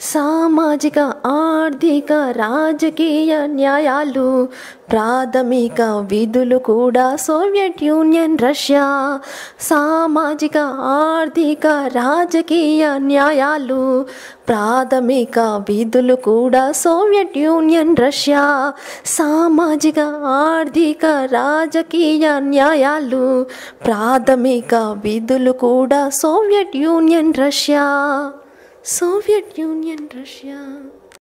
సామాజిక ఆర్థిక రాజకీయ న్యాయాలు ప్రాథమిక విధులు కూడా సోవియట్ యూనియన్ రష్యా సామాజిక ఆర్థిక రాజకీయ న్యాయాలు ప్రాథమిక విధులు కూడా సోవియట్ యూనియన్ రష్యా సామాజిక ఆర్థిక రాజకీయ న్యాయాలు ప్రాథమిక విధులు కూడా Soviet Union Russia Soviet Union Russia